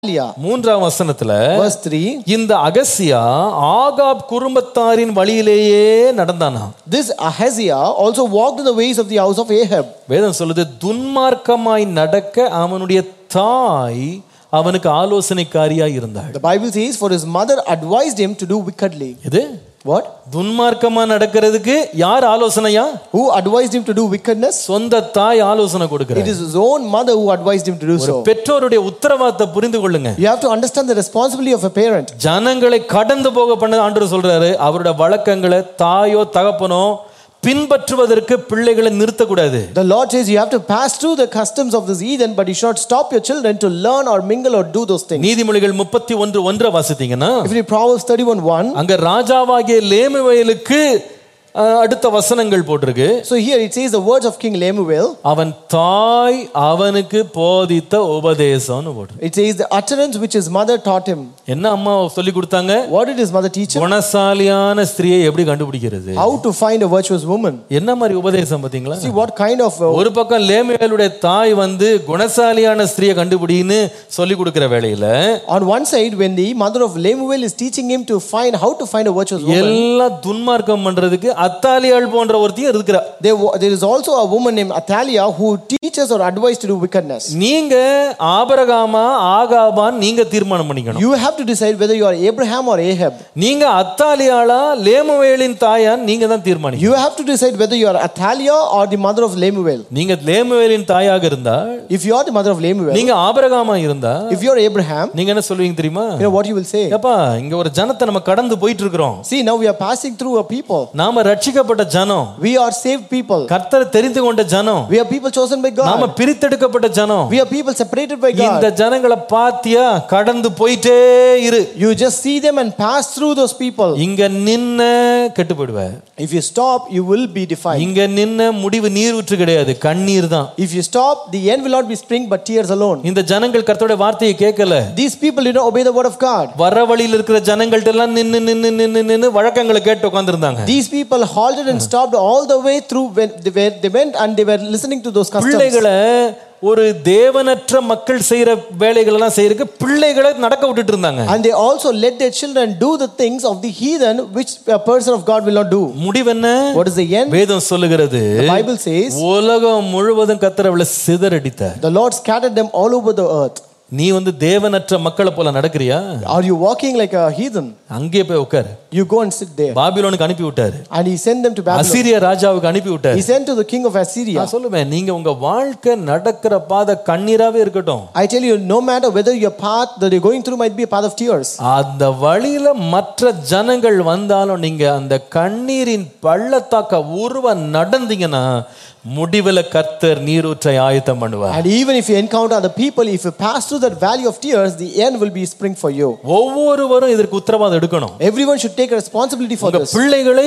Athaliah. மூன்றாம் வசனத்துல Verse 3 இந்த அகசியா ஆகாப் குடும்பத்தாரின் வழியிலேயே நடந்தானா This Ahaziah also walked in the ways of the house of Ahab. வேதம் சொல்லுது துன்மார்க்கமாய் நடக்க அவனுடைய தாய் அவனுக்கு ஆலோசனைக்காரியா இருந்தாள் The Bible says, For his mother advised him to do wickedly. இது What? துன்மார்க்கமா நடக்கிறதுக்கு யார் ஆலோசனையா Who advised him to do wickedness? சொந்த தாய் ஆலோசனை கொடுக்கிறார் It is his own mother who advised him to do so. பெற்றோருடைய உத்தரவாதத்தை புரிந்து கொள்ளுங்க You have to understand the responsibility of a parent. ஜனங்களை கடந்து போக பண்ண ஆண்டவர் சொல்றாரு அவருடைய வழக்கங்களை தாயோ தகப்பனோ பின்பற்றுவதற்கு பிள்ளைகளை நிறுத்தக்கூடாது The Lord says you have to pass through the customs of this heathen, but you should not stop your children to learn or mingle or do those things. நீதிமொழிகள் முப்பத்தி ஒன்று ஒன்றை வாசித்தீங்கன்னா If you read Proverbs 31 1, அங்க ராஜாவாகிய லேமுவேலுக்கு அஹ், அடுத்த வசனங்கள் போட்டிருக்கு so here it says the words of King Lemuel. அவன் தாய் அவனுக்கு போதித்த உபதேசம்னு போட்டு It says the utterance which his mother taught him. என்ன அம்மா சொல்லி கொடுத்தாங்க What did his mother teach him? குணசாலியான ஸ்திரியை எப்படி கண்டுபிடிக்கிறது How to find a virtuous woman. என்ன மாதிரி உபதேசம் பாத்தீங்களா See what kind of uh, ஒரு பக்கம் லேமுவேலுடைய தாய் வந்து குணசாலியான ஸ்திரியை கண்டுபிடின்னு சொல்லி கொடுக்கிற வேளையில on one side when the mother of Lemuel is teaching him to find how to find a virtuous woman. எல்லாம் துன்மார்க்கம் பண்றதுக்கு அத்தாலியாள் போன்ற ஒருத்தையும் இருக்கிறா There, wa- there is also a woman named Athaliah who teaches or advises to do wickedness. நீங்க ஆபரகாமா ஆகாபான் நீங்க தீர்மானம் பண்ணிக்கணும் You have to decide whether you are Abraham or Ahab. நீங்க அத்தாலியாளா லேமுவேலின் தாயான் நீங்க தான் தீர்மானிக்கணும் You have to decide whether you are Athaliah or the mother of Lemuel. நீங்க லேமுவேலின் தாயாக இருந்தா If you are the mother of Lemuel, நீங்க ஆபரகாமா இருந்தா if you are Abraham, நீங்க என்ன சொல்லுவீங்க தெரியுமா you know what you will say. ஏப்பா இங்க ஒரு ஜனத்தை நம்ம கடந்து போயிட்டு இருக்கிறோம் See, now we are passing through a people. நாம ரட்சிக்கப்பட்ட ஜனம் We are saved people. கர்த்தரை தெரிந்து கொண்ட ஜனம் We are people chosen by நாம God. பிரித்தெடுக்கப்பட்ட ஜனம் We are people separated by இந்த God. ஜனங்களை பாத்தியா கடந்து போயிட்டே இரு You just see them and pass through those people. இங்க நின்ன கெட்டு போயிடுவ If you stop, you will be defiled. இங்க நின்ன முடிவு நீர் ஊற்று கிடையாது கண்ணீர் தான் If you stop, the end will not be spring but tears alone. இந்த ஜனங்கள் கர்த்தருடைய வார்த்தையை கேட்கல These people did not obey the word of God. வர வழியில் இருக்கிற ஜனங்கள்ட்ட எல்லாம் நின்னு நின்னு நின்னு நின்னு வழக்கங்களை கேட்டு உட்கார்ந்திருந்தாங்க These people halted and stopped all the way through when they, were, they went and they were listening to those customs. பிள்ளைகளை ஒரு தேவனற்ற மக்கள் செய்யற வேலைகள் எல்லாம் செய்யறதுக்கு பிள்ளைகளை நடக்க விட்டுட்டு இருந்தாங்க And they also let their children do the things of the heathen which a person of God will not do. முடிவு என்ன What is the end? வேதம் சொல்லுகிறது The Bible says உலகம் முழுவதும் கத்தர் அவளை சிதறடித்த the Lord scattered them all over the earth. நீ வந்து தேவனற்ற மக்களை போல நடக்கிறியா Are you walking like a heathen? அங்கே போய் உட்காரு You go and sit there. பாபிலோனுக்கு அனுப்பி விட்டாரு And he sent them to Babylon. அசீரிய ராஜாவுக்கு அனுப்பி He விட்டாரு sent to the king of Assyria. நான் சொல்லுவேன் நீங்க உங்க வாழ்க்கை நடக்கிற பாதை கண்ணீராவே இருக்கட்டும் I tell you, no matter whether your path that you're going through might be a path of tears. அந்த வழியில மற்ற ஜனங்கள் வந்தாலும் நீங்க அந்த கண்ணீரின் பள்ளத்தாக்க உருவ நடந்தீங்கன்னா முடிவுல கர்த்தர் நீரூற்றை ஆயத்தம் பண்ணுவார் And even if you encounter other people, if you pass through that valley of tears, the end will be spring for you. ஒவ்வொருவரும் இதற்கு உத்தரவாதம் எடுக்கணும் Everyone should take responsibility for உங்க this. பிள்ளைகளை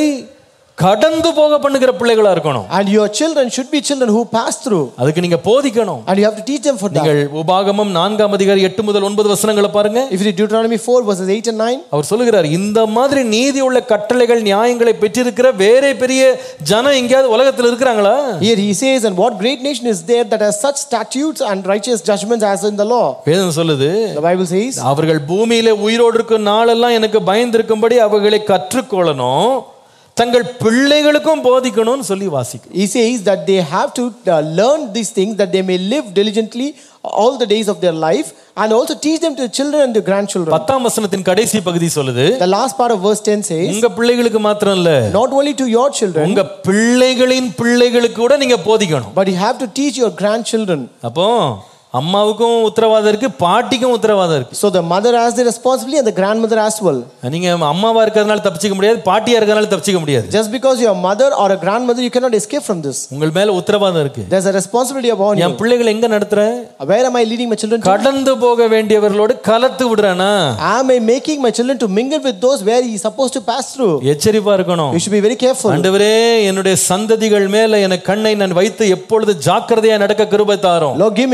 கடந்து போக பண்ணுகிற பிள்ளைகளா இருக்கணும் And your children should be children who pass through. அதுக்கு நீங்க போதிக்கணும் And you have to teach them for that. நீங்கள் உபாகமம் நான்காம் அதிகாரி எட்டு முதல் ஒன்பது வசனங்களை பாருங்க If you read Deuteronomy 4, verses 8 and 9, அவர் சொல்லுகிறார் இந்த மாதிரி நீதி உள்ள கட்டளைகள் நியாயங்களை பெற்றிருக்கிற வேற பெரிய ஜனம் எங்கேயாவது உலகத்தில் இருக்கிறாங்களா here he says, And what great nation is there that has such statutes and righteous judgments as in the law? வேதம் சொல்லுது The Bible says, அவர்கள் பூமியிலே உயிரோடு இருக்கும் நாளெல்லாம் எனக்கு பயந்திருக்கும்படி அவர்களை கற்றுக்கொள்ளணும் தங்கள் பிள்ளைகளுக்கும் போதிக்கணும்னு சொல்லி வாசிக்கும் He says that they have to uh, learn these things that they may live diligently all the days of their life and also teach them to the children and the grandchildren. பத்தாம் வசனத்தின் கடைசி பகுதி சொல்லுது The last part of verse 10 says, உங்க பிள்ளைகளுக்கு மாத்திரம் இல்ல Not only to your children, உங்க பிள்ளைகளின் பிள்ளைகளுக்கு கூட நீங்க போதிக்கணும் but you have to teach your grandchildren. அப்போ அம்மாவுக்கும் உத்தரவாதம் இருக்கு பாட்டிக்கும் உத்தரவாதம் இருக்கு So the mother has the responsibility and the grandmother as well. நீங்க அம்மாவா இருக்கிறதுனால தப்பிச்சுக்க முடியாது பாட்டியா இருக்கிறதுனால தப்பிச்சுக்க முடியாது Just because you're a mother or a grandmother, you cannot escape from this. உங்கள் மேல உத்தரவாதம் இருக்கு There's a responsibility upon you. என் பிள்ளைகளை எங்க நடத்துறேன் Where am I leading my children to? கடந்து போக வேண்டியவர்களோடு கலத்து விடுறானா Am I making my children to mingle with those where he is supposed to pass through? எச்சரிப்பா இருக்கணும் You should be very careful. ஆண்டவரே என்னுடைய சந்ததிகள் மேல என கண்ணை நான் வைத்து எப்பொழுது ஜாக்கிரதையா நடக்க கிருபை தாரும் Lord, give me grace to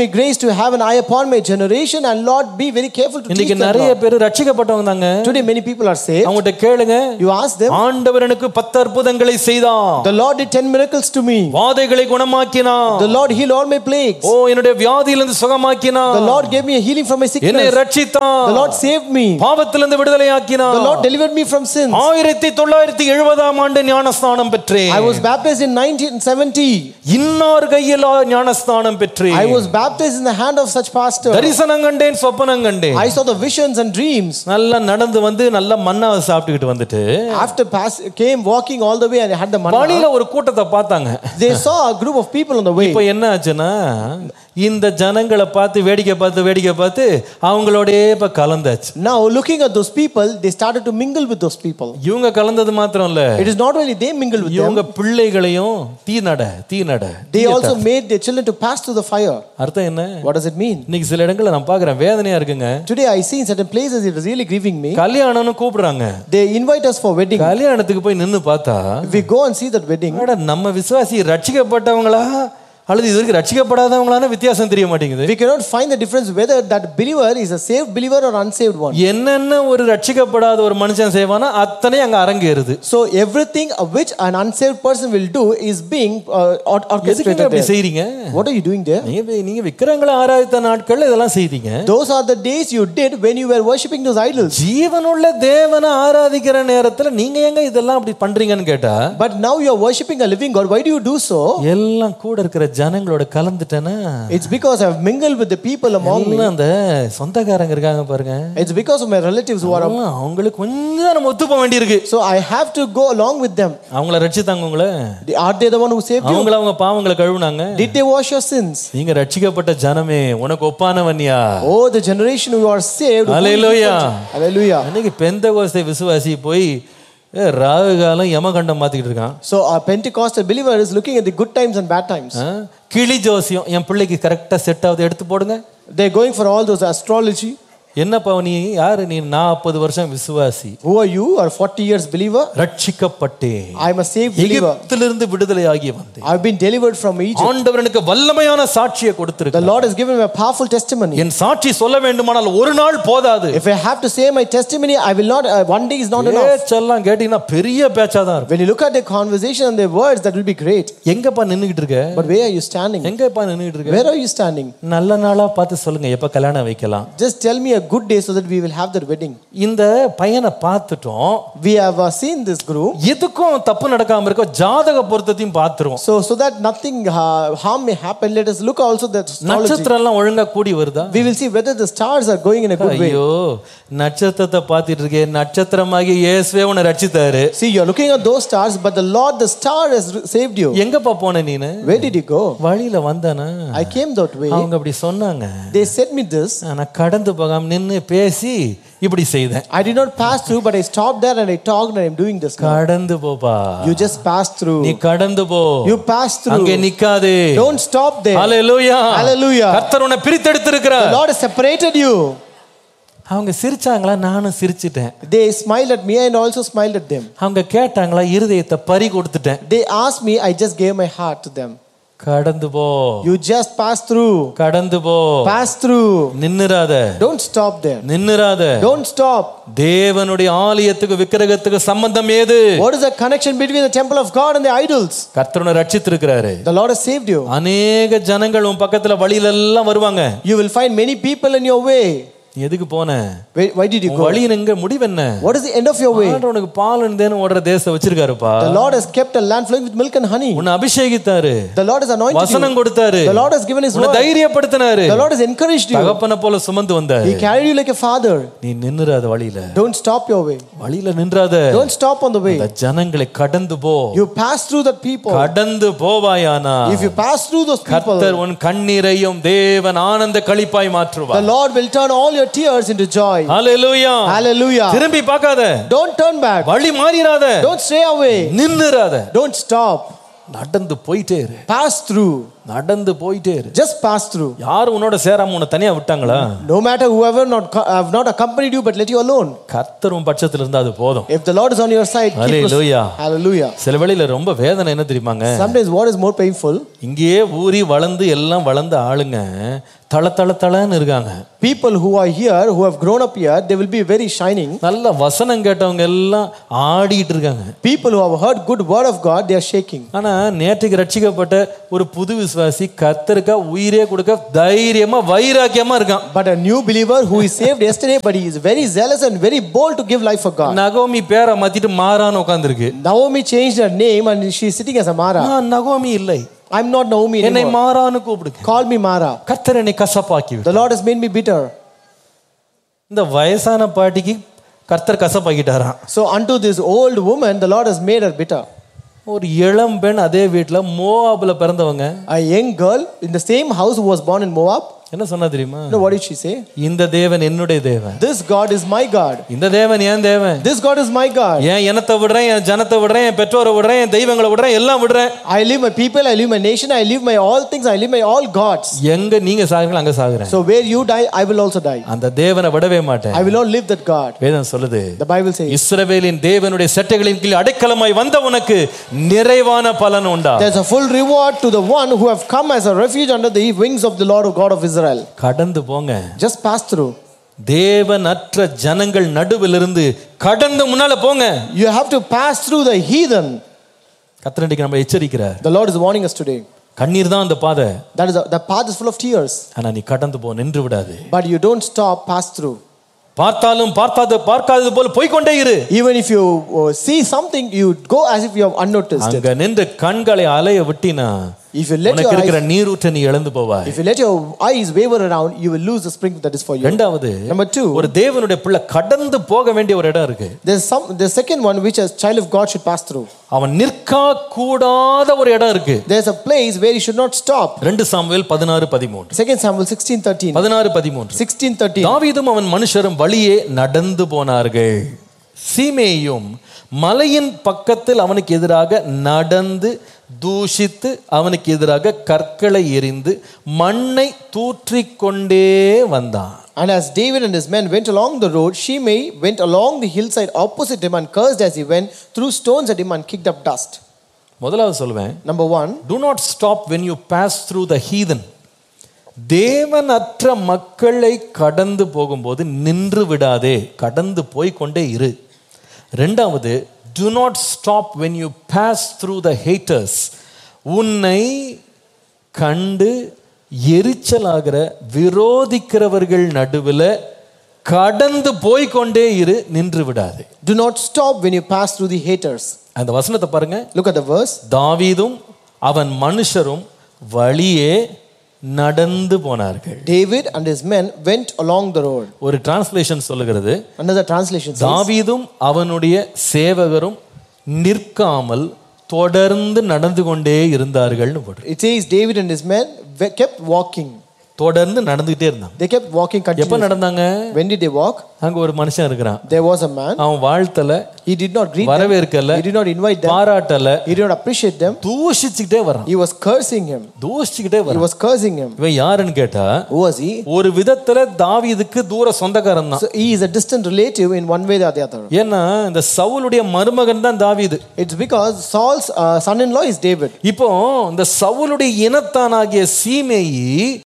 to have an eye upon my generation, and Lord, be very careful to teach இன்னைக்கு them. நிறைய Lord. பேர் ரட்சிக்கப்பட்டவங்க தாங்க Today, many people are saved. அவங்ககிட்ட கேளுங்க You ask them, ஆண்டவர் எனக்கு பத்து அற்புதங்களை செய்தான் The Lord did 10 miracles to me. வாதைகளை குணமாக்கினான் The Lord healed all my plagues. ஓ என்னுடைய வியாதியிலிருந்து சுகமாக்கினான் The Lord gave me a healing from my என்னை sickness. ரட்சித்தான் The Lord saved me. பாவத்திலிருந்து விடுதலையாக்கினான் The Lord delivered me from sins. ஆயிரத்தி தொள்ளாயிரத்தி எழுபதாம் ஆண்டு ஞானஸ்நானம் பெற்றேன் I was baptized in 1970. இன்னார் கையில் ஞானஸ்நானம் பெற்றேன் I was baptized in the hand of such pastor. தரிசனம் கண்டேன் சொப்பனம் கண்டேன் I saw the visions and dreams. நல்லா நடந்து வந்து நல்லா மண்ணாவை சாப்பிட்டுக்கிட்டு வந்துட்டு After pass, came walking all the way and had the manna. வழியில ஒரு கூட்டத்தை பார்த்தாங்க They saw a group of people on the way. இப்போ என்ன ஆச்சுன்னா இந்த ஜனங்களை பார்த்து வேடிக்கை பார்த்து வேடிக்கை பார்த்து அவங்களோடயே இப்ப கலந்தாச்சு Now, looking at those people, they started to mingle with those people. இவங்க கலந்தது மாத்திரம் இல்ல It is not only they mingled with them, இவங்க பிள்ளைகளையும் தீ நட தீ நட they also made their children to pass through the fire. அர்த்தம் என்ன What does it mean? இன்னைக்கு சில இடங்கள்ல நான் பாக்குறேன் வேதனையா இருக்குங்க Today, I see in certain places it is really grieving me. கல்யாணம்னு கூப்பிடுறாங்க They invite us for wedding. கல்யாணத்துக்கு போய் நின்னு பார்த்தா If we go and see that wedding, அட, நம்ம விசுவாசி ரட்சிக்கப்பட்டவங்களா அல்லது இது வரைக்கும் ரட்சிக்கப்படாதவங்களான வித்தியாசம் தெரிய மாட்டேங்குது we cannot find the difference whether that believer is a saved believer or unsaved one. என்னென்ன ஒரு ரட்சிக்கப்படாத ஒரு மனுஷன் செய்வானா அத்தனை அங்க அரங்கேறுது So everything of which an unsaved person will do is being uh, or- எதுக்கு orchestrated அப்படி there. செய்றீங்க What are you doing there? நீங்க வி- நீங்க விக்கிரங்களை ஆராய்த்த நாட்கள்ல இதெல்லாம் செய்தீங்க Those are the days you did when you were worshipping those idols. ஜீவனுள்ள தேவனை ஆராதிக்கிற நேரத்துல நீங்க எங்க இதெல்லாம் அப்படி பண்றீங்கன்னு கேட்டா But now you are worshipping a living God. Why do you do so? எல்லாம் கூட இருக்கிற ஜனங்களோட கலந்துட்டேன்னா It's because I've mingled with the people among me. எல்லாம் அந்த சொந்தக்காரங்க இருக்காங்க பாருங்க It's because of my relatives who are. அவங்கெல்லாம் அவங்களுக்கு கொஞ்சம் நம்ம ஒத்து போக வேண்டியிருக்கு So I have to go along with them. அவங்கள ரட்சித்தாங்க உங்களை Are they the one who saved you? அவங்கள அவங்க பாவங்களை கழுவுனாங்க Did they wash your sins? நீங்க ரட்சிக்கப்பட்ட ஜனமே உனக்கு ஒப்பானவன்யா Oh, the generation who are saved. who is Hallelujah. different. Hallelujah. அன்னைக்கு பெந்த கோஸ்தை விசுவாசி போய் ஏ, ராகு காலம் யமகண்டம் மாத்திக்கிட்டு இருக்கான் So a Pentecostal believer is looking at the good times and bad times. ஆ? கிளி ஜோசியம் என் பிள்ளைக்கு கரெக்டா செட் ஆகுது எடுத்து போடுங்க They're going for all those astrology. என்னப்பா நீ யாரு நீ நாற்பது வருஷம் விசுவாசி Who are you? Are 40 years believer? ரட்சிக்கப்பட்டேன் I'm a saved believer. எகிப்திலிருந்து விடுதலை ஆகி வந்தேன் I've been delivered from Egypt. ஆண்டவர் எனக்கு வல்லமையான சாட்சியை The கொடுத்திருக்க Lord has given me a powerful testimony. என் சாட்சி சொல்ல வேண்டுமானால் ஒரு நாள் போதாது If I have to say my testimony, I will not. Uh, one day is not enough. பேச்செல்லாம் கேட்டீங்கன்னா பெரிய பேச்சா தான் இருக்கும் When you look at their conversation and their words, that will be great. எங்கப்பா நின்னுகிட்டு இருக்க But where are you standing? எங்கப்பா நின்னுகிட்டு இருக்க Where are you standing? நல்ல நாளா பார்த்து சொல்லுங்க எப்ப கல்யாணம் வைக்கலாம் Just tell me a good day so that we will have that wedding. இந்த பையனை பார்த்துட்டோம் We have uh, seen this group. எதுக்கும் தப்பு நடக்காம இருக்க ஜாதக பொருத்தத்தையும் பார்த்துருவோம் So, so that nothing uh, harm may happen, let us look also at the astrology. நட்சத்திரம் எல்லாம் ஒழுங்கா கூடி வருதா We will see whether the stars are going in a good way. ஐயோ நட்சத்திரத்தை பார்த்துட்டு இருக்கேன் நட்சத்திரமாகி இயேசுவே உன்னை ரட்சித்தாரு See, you're looking at those stars, but the Lord, the star, has re- saved you. எங்கப்பா போன நீனு Where did you go? வழியில வந்தானா I came that way. அவங்க அப்படி சொன்னாங்க They said me this. நான் கடந்து போகாம நின்னு பேசி இப்படி செய்தேன் I did not pass through, but I stopped there and I talked and I'm doing this now. கடந்து போப்பா You just passed நீ through. கடந்து போ You passed அங்கே through. நிக்காதே Don't stop there. Hallelujah Hallelujah. கர்த்தர் உன்னை பிரித்தெடுத்திருக்கிறார் The Lord has separated you. அவங்க சிரிச்சாங்களா நானும் சிரிச்சிட்டேன் They smiled at me and also smiled at them. அவங்க கேட்டாங்களா இருதயத்தை பறி கொடுத்துட்டேன் They asked me, I just gave my heart to them. கடந்து போ You just pass through. கடந்து போ Pass through. நின்னுறாத Don't stop there. நின்னுறாத Don't stop. தேவனுடைய ஆலயத்துக்கு விக்கிரகத்துக்கு சம்பந்தம் ஏது What is the connection between the temple of God and the idols? கர்த்தருனை ரட்சித்திருக்கிறாரு The Lord has saved you. அநேக ஜனங்கள் உன் பக்கத்துல வழியில எல்லாம் வருவாங்க You will find many people in your way. நீ எதுக்கு போன Why, why did you உன் go? வழியின் எங்க முடிவு என்ன What is the end of your way? ஆண்டவர் உனக்கு பால் தேன்னு ஓடுற தேசம் வச்சிருக்காருப்பா The Lord has kept a land flowing with milk and honey. உன்னை அபிஷேகித்தாரு The Lord has anointed வசனம் you. கொடுத்தாரு The Lord has given His உன்னை word. தைரியப்படுத்தினாரு The Lord has encouraged you. தகப்பனை போல சுமந்து வந்தாரு He carried you like a father. நீ நின்னுறாத வழியில Don't stop your way. வழியில நின்றாத Don't stop on the way. அந்த ஜனங்களை கடந்து போ You pass through that people. கடந்து போவாயானா If you pass through those people, கர்த்தர் உன் கண்ணீரையும் தேவன் ஆனந்த களிப்பாய் the மாற்றுவார் Lord will turn all your tears into joy. Hallelujah Hallelujah. திரும்பி பார்க்காத Don't turn back. வழி மாறிராத Don't stray away. நின்னுறாத Don't stop. நடந்து போயிட்டே இரு Pass through. நடந்து போயிட்டே இரு Just pass through. யாரும் உன்னோட சேராம உன்னை தனியா விட்டாங்களா No matter whoever not co- have not accompanied you but let you alone. கர்த்தர் உன் பட்சத்துல இருந்தா அது போதும் If the Lord is on your side, keep Hallelujah. Hallelujah. சில வேளையில ரொம்ப வேதனை என்ன தெரியுமாங்க Sometimes what is more painful? இங்கேயே ஊறி வளர்ந்து எல்லாம் வளர்ந்த ஆளுங்க தள தள தளன்னு இருக்காங்க People who are here, who have grown up here, they will be very shining. நல்ல வசனம் கேட்டவங்க எல்லாம் ஆடிட்டு இருக்காங்க People who have heard good word of God, they are shaking. ஆனா நேற்றுக்கு ரட்சிக்கப்பட்ட ஒரு புது விசுவாசி கர்த்தருக்கா உயிரே கொடுக்க தைரியமா வைராக்கியமா இருக்கான் But a new believer who is saved yesterday, but he is very zealous and very bold to give life for God. நகோமி பேரை மாத்திட்டு மாறான்னு உட்காந்துருக்கு Naomi changed her name and she is sitting as a Mara. நான் நகோமி இல்லை I'm not Naomi என்னை anymore. மாறான்னு கூப்பிடுங்க Call me Mara. கர்த்தர் என்னை கசப்பாக்கி விட்டார். The Lord has made me bitter. இந்த வயசான பாட்டிக்கு கர்த்தர் கசப்பாக்கிட்டாராம் So unto this old woman, the Lord has made her bitter. ஒரு இளம் பெண் அதே வீட்டுல மோவாபுல பிறந்தவங்க A young girl in the same house who was born in Moab. என்ன சொன்னா தெரியுமா You know what did she say? இந்த தேவன் என்னுடைய தேவன் This God is my God. இந்த தேவன் ஏன் தேவன் This God is my God. என் இனத்தை விடுறேன் என் ஜனத்தை விடுறேன் என் பெற்றோரை விடுறேன் என் தெய்வங்களை விடுறேன் எல்லாம் விடுறேன் I leave my people, I leave my nation, I leave my all things, I leave my all gods. எங்க நீங்க சாகுறீங்களோ அங்க சாகுறேன் So where you die, I will also die. அந்த தேவனை விடவே மாட்டேன் I will not leave that God. வேதம் சொல்லுது The Bible says இஸ்ரவேலின் தேவனுடைய செட்டைகளின் கீழ் அடைக்கலமாய் வந்த உனக்கு நிறைவான பலன் உண்டா there's a full reward to the one who have come as a refuge under the wings of the Lord God of Israel. கடந்து போங்க Just pass through. தேவனற்ற ஜனங்கள் நடுவிலிருந்து கடந்து முன்னால போங்க You have to pass through the heathen. கத்திரண்டிக்கு நம்ம எச்சரிக்கிறார் The Lord is warning us today. கண்ணீர் தான் அந்த பாதை That is the path is full of tears, ஆனா நீ கடந்து போ நின்று விடாது but you don't stop, pass through. பார்த்தாலும் பார்க்காத பார்க்காதது போல போய்க்கொண்டே இரு Even if you uh, see something, you go as if you have unnoticed it. அங்க நின்று கண்களை அலைய விட்டினா If you let உனக்கு your இருக்கிற eyes, நீரூற்றை நீ இழந்து போவாய் if you let your eyes waver around, you will lose the spring that is for you. ரெண்டாவது Number two, ஒரு தேவனுடைய பிள்ளை கடந்து போக வேண்டிய ஒரு இடம் இருக்கு there's some the second one which a child of God should pass through. அவன் நிற்க கூடாத ஒரு இடம் இருக்கு There's a place where he should not stop. ரெண்டு சாமுவேல் பதினாறு பதிமூன்று Second Samuel 16 13. பதினாறு பதிமூன்று 16 13. தாவீதும் அவன் மனுஷரும் வழியே நடந்து போனார்கள் சீமேயும் மலையின் பக்கத்தில் அவனுக்கு எதிராக நடந்து தூஷித்து அவனுக்கு எதிராக கற்களை எறிந்து மண்ணை தூற்றிக்கொண்டே வந்தான் And as David and his men went along the road, Shimei went along the hillside opposite him and cursed as he went, threw stones at him and kicked up dust. முதலாவது சொல்லுவேன் Number one, do not stop when you pass through the heathen தேவனற்ற மக்களை கடந்து போகும்போது நின்று விடாதே கடந்து போய் கொண்டே இரு ரெண்டாவது do not stop when you pass through the haters உன்னை கண்டு எரிச்சலாகிற விரோதிக்கிறவர்கள் நடுவில் கடந்து போய் கொண்டே இரு நின்று விடாதே do not stop when you pass through the haters. அந்த வசனத்தை பாருங்க Look at the verse. தாவீதும் அவன் மனுஷரும் வழியே நடந்து போனார்கள் David and his men went along the road. ஒரு டிரான்ஸ்லேஷன் சொல்லுகிறது Another translation says, தாவீதும் அவனுடைய சேவகரும் நிற்காமல் தொடர்ந்து நடந்து கொண்டே இருந்தார்கள்னு போட்டு it says David and his men we- kept walking. தொடர்ந்து நடந்துகிட்டே இருந்தான் They kept walking எப்ப continuously. நடந்தாங்க When did they walk? அங்க ஒரு மனுஷன் இருக்கிறான் There was a man. அவன் வாழ்த்தல He did not greet them. வரவேற்கல He did not invite them. பாராட்டல He did not appreciate them. தூஷிச்சுக்கிட்டே வரான் He was cursing him. தூஷிச்சுக்கிட்டே He வரான் was cursing him. இவன் யாருன்னு கேட்டா Who was he? ஒரு விதத்துல தாவீதுக்கு தூர சொந்தக்காரன் தான் So he is a distant relative in one way or the other. ஏன்னா இந்த சவுலுடைய மருமகன் தான் தாவீது It's because Saul's uh, son-in-law is David. இப்போ இந்த சவுலுடைய இனத்தானாகிய சீமேயி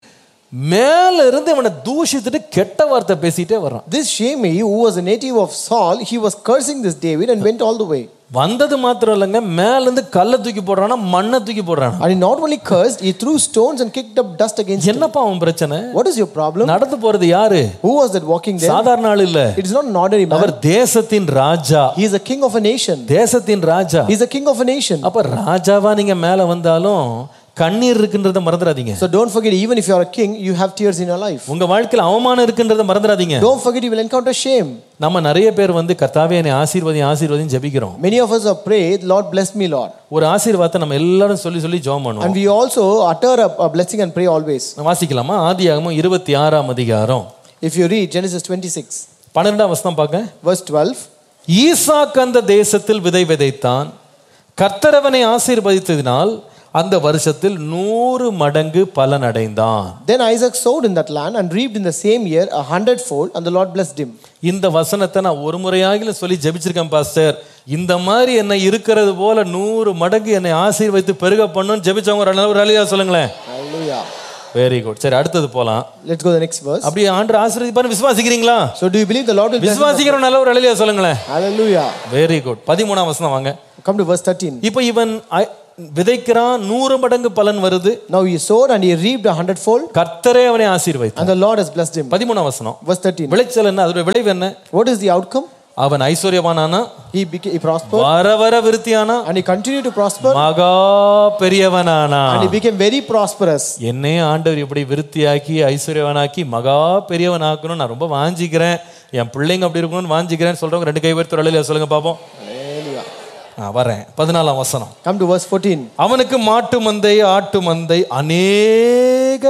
மேல இருந்து இவனை தூஷித்துட்டு கெட்ட வார்த்தை பேசிட்டே வர்றான் This Shimei, who was a native of Saul, he was cursing this David and went all the way. வந்தது மாத்திரம் இல்லைங்க மேல இருந்து கல்லை தூக்கி போடுறானா மண்ணை தூக்கி போடுறானா And he not only cursed, he threw stones and kicked up dust against him. என்னப்பா அவன் பிரச்சனை What is your problem? நடந்து போறது யாரு Who was that walking there? சாதாரண ஆள் இல்ல It is not an ordinary man. அவர் தேசத்தின் ராஜா He is a king of a nation. தேசத்தின் ராஜா He is a king of a nation. அப்ப ராஜாவா நீங்க மேல வந்தாலும் கண்ணீர் இருக்குன்றத மறந்துடாதீங்க So don't forget, even if you are a king, you have tears in your life. உங்க வாழ்க்கையில அவமானம் இருக்குன்றத மறந்துடாதீங்க Don't forget, you will encounter shame. நம்ம நிறைய பேர் வந்து கர்த்தாவே என்னை ஆசீர்வதி ஆசீர்வதின்னு ஜெபிக்கிறோம் Many of us have prayed, Lord, bless me, Lord. ஒரு ஆசீர்வாதத்தை நம்ம எல்லாரும் சொல்லி சொல்லி ஜெபம் பண்ணுவோம் And we also utter a, a blessing and pray always. வாசிக்கலாமா ஆதியாகமம் இருபத்தி ஆறாம் அதிகாரம் If you read Genesis 26, பன்னிரெண்டாம் வசனம் பார்க்க verse 12, ஈசாக் அந்த தேசத்தில் விதை விதைத்தான் கர்த்தரவனை ஆசீர்வதித்ததினால் அந்த வருஷத்தில் நூறு மடங்கு பலன் அடைந்தான் Then Isaac sowed in that land and reaped in the same year a hundredfold, and the Lord blessed him. இந்த வசனத்தை நான் ஒரு முறையாகிலும் சொல்லி ஜெபிச்சிருக்கேன் பாஸ்டர் இந்த மாதிரி என்னை இருக்கிறது போல நூறு மடங்கு என்னை ஆசீர்வதித்து பெருக பண்ணுன்னு ஜெபிச்சவங்க ஒரு அளவு அழியா சொல்லுங்களேன் Hallelujah. வெரி குட் சரி அடுத்தது போலாம் Let's go to the next verse. அப்படி ஆண்டு ஆசீர்வதிப்பான்னு விசுவாசிக்கிறீங்களா So, do you believe the Lord will bless? விசுவாசிக்கிற நல்ல ஒரு அழியா சொல்லுங்களேன் Hallelujah. வெரி குட் பதிமூணாம் வசனம் வாங்க Come to verse 13. இப்போ இவன் ஐ- விதைக்கிறான் நூறு மடங்கு பலன் வருது Now he sowed and he reaped a hundredfold, கர்த்தரே அவனை ஆசீர்வைத்தான் and the Lord has blessed him. பதிமூணாம் வசனம் Verse 13. விளைச்சல் என்ன அதோட விளைவு என்ன What is the outcome? அவன் ஐஸ்வர்யவானானா He, beca- he prospered வர வர விருத்தியானா and he continued to prosper மகா பெரியவனானா and he became very prosperous. என்னையே ஆண்டவர் இப்படி விருத்தியாக்கி ஐஸ்வர்யவனாக்கி மகா பெரியவனாக்கணும் நான் ரொம்ப வாஞ்சிக்கிறேன் என் பிள்ளைங்க அப்படி இருக்கணும்னு வாஞ்சிக்கிறேன் சொல்றவங்க ரெண்டு கை பேர் தொழில சொல்லுங்க பாப்போம் Hallelujah. ஆ, வரேன் பதினாலாம் வசனம் Come to verse 14. அவனுக்கு மாட்டு மந்தை ஆட்டு மந்தை அநேக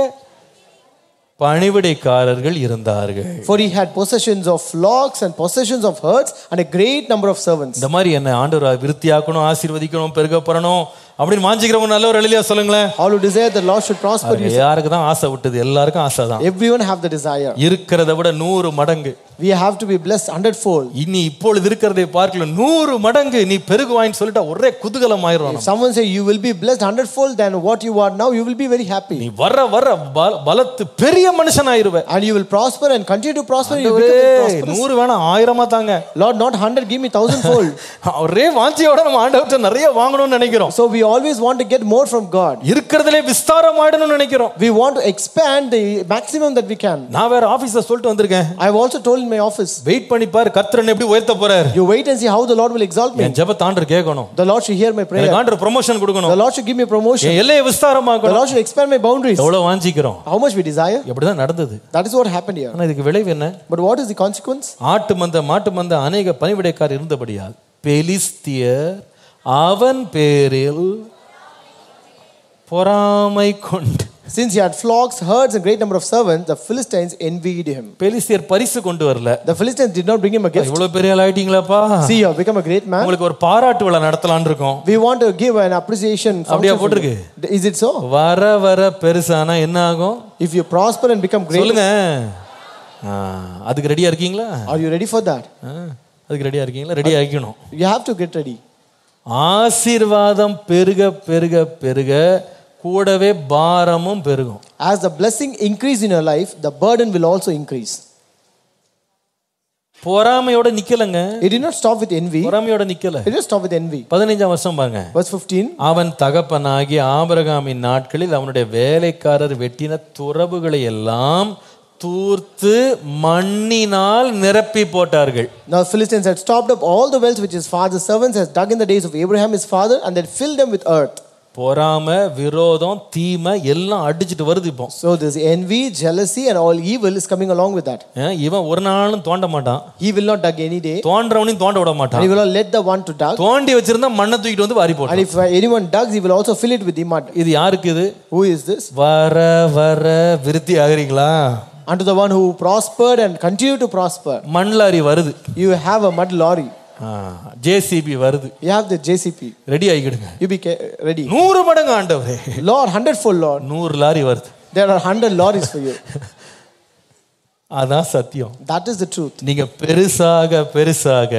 பணிவிடைக்காரர்கள் இருந்தார்கள் For he had possessions of flocks and possessions of herds and a great number of servants. இந்த மாதிரி என்ன ஆண்டவர் விருத்தியாக்கணும் ஆசீர்வதிக்கணும் பெருகப்படணும் அப்படின்னு வாஞ்சிக்கிறவங்க நல்ல ஒரு அழிலியா சொல்லுங்களேன் All who desire the Lord should prosper. you- யாருக்கு தான் ஆசை விட்டது எல்லாருக்கும் ஆசை தான் Everyone have the desire. இருக்கிறத விட நூறு மடங்கு We have to be blessed hundredfold. இனி இப்பொழுது இருக்கிறதை பார்க்கல நூறு மடங்கு நீ பெருகுவாயின்னு சொல்லிட்டா ஒரே குதூகலம் ஆயிரும் If someone say you will be blessed hundredfold than what you are now, you will be very happy. நீ வர வர பல- பலத்து பெரிய மனுஷன் ஆயிருவ And you will prosper and continue to prosper. You will become very prosperous. நூறு வேணாம் ஆயிரமா தாங்க Lord, not hundred, give me thousandfold. ஒரே வாஞ்சியோட நம்ம ஆண்டவர்கிட்ட நிறைய வாங்கணும்னு நினைக்கிறோம் so we always want to get more from God. இருக்கிறதுலே விஸ்தாரம் ஆயிடணும்னு நினைக்கிறோம் We want to expand the maximum that we can. நான் வேற ஆபீஸ்ல சொல்லிட்டு வந்திருக்கேன் I have also told in my office, wait பண்ணி பாரு கர்த்தரன் எப்படி உயர்த்த போறாரு you wait and see how the Lord will exalt me. என் ஜெப தாண்டர் கேட்கணும் The Lord should hear my prayer. எனக்கு ஆண்டர் ப்ரொமோஷன் The கொடுக்கணும் Lord should give me promotion. என் எல்லையை The விஸ்தாரமாக்கணும் Lord should expand my boundaries. எவ்வளவு வாஞ்சிக்கிறோம் How much we desire. எப்படிதான் நடந்தது That is what happened here. ஆனா இதுக்கு விளைவு என்ன But what is the consequence? ஆட்டு மந்த மாட்டு மந்த அநேக பணிவிடைக்கார் இருந்தபடியால் பெலிஸ்தியர் அவன் பேரில் பொறாமை கொண்டு Since he had flocks, herds, and great number of servants, the Philistines envied him. பெலிஸ்தியர் பரிசு கொண்டு வரல The Philistines did not bring him a gift. இவ்வளவு பெரிய ஆள் ஆயிட்டீங்களாப்பா See, you have become a great man. உங்களுக்கு ஒரு பாராட்டு விழா நடத்தலாம்னு இருக்கோம் We want to give an appreciation. அப்படியா function for போட்டிருக்கு? you. Is it so? வர வர பெருசானா என்ன ஆகும் If you prosper and become great, சொல்லுங்க ஆ, அதுக்கு ரெடியா இருக்கீங்களா are you ready for that? ஆ, அதுக்கு ரெடியா இருக்கீங்களா ரெடி ஆகிக்கணும் You have to get ready. ஆசீர்வாதம் பெருக பெருக பெருக கூடவே பாரமும் பெருகும் As the blessing increase in your life, the burden will also increase. பொறாமையோட நிக்கலங்க It did not stop with envy. பொறாமையோட நிக்கல It did not stop with envy. பதினைஞ்சாம் வருஷம் பாருங்க Verse 15. அவன் தகப்பனாகி ஆபிரகாமின் நாட்களில் அவனுடைய வேலைக்காரர் வெட்டின துறவுகளை எல்லாம் தூர்த்து மண்ணினால் நிரப்பி போட்டார்கள் Now Philistines had stopped up all the wells which his father's servants had dug in the days of Abraham his father, and they filled them with earth. பொறாமை விரோதம் தீமை எல்லாம் அடிச்சிட்டு வருது இப்போ So this envy, jealousy, and all evil is coming along with that. ஏன், இவன் ஒரு நாளும் தோண்ட மாட்டான் He will not dug any day, தோன்றவனையும் தோண்ட விட and மாட்டான் he will not let the one to dug. தோண்டி வச்சிருந்தா மண்ணை தூக்கிட்டு வந்து வாரி And போட்டான் if anyone digs, he will also fill it with the mud. இது யாருக்கு இது Who is this? வர வர விருத்தி ஆகுறீங்களா Unto the one who prospered and continue to prosper. மண் லாரி வருது You have a mud lorry. JCB வருது You have the JCP. Ready ஆகிக்கிடுங்க You be ca- ready. நூறு மடங்கு ஆண்டவரே Lord, hundredfold Lord. நூறு லாரி வருது There are hundred lorries for you. அதான் சத்தியம் That is the truth. நீங்க பெருசாக பெருசாக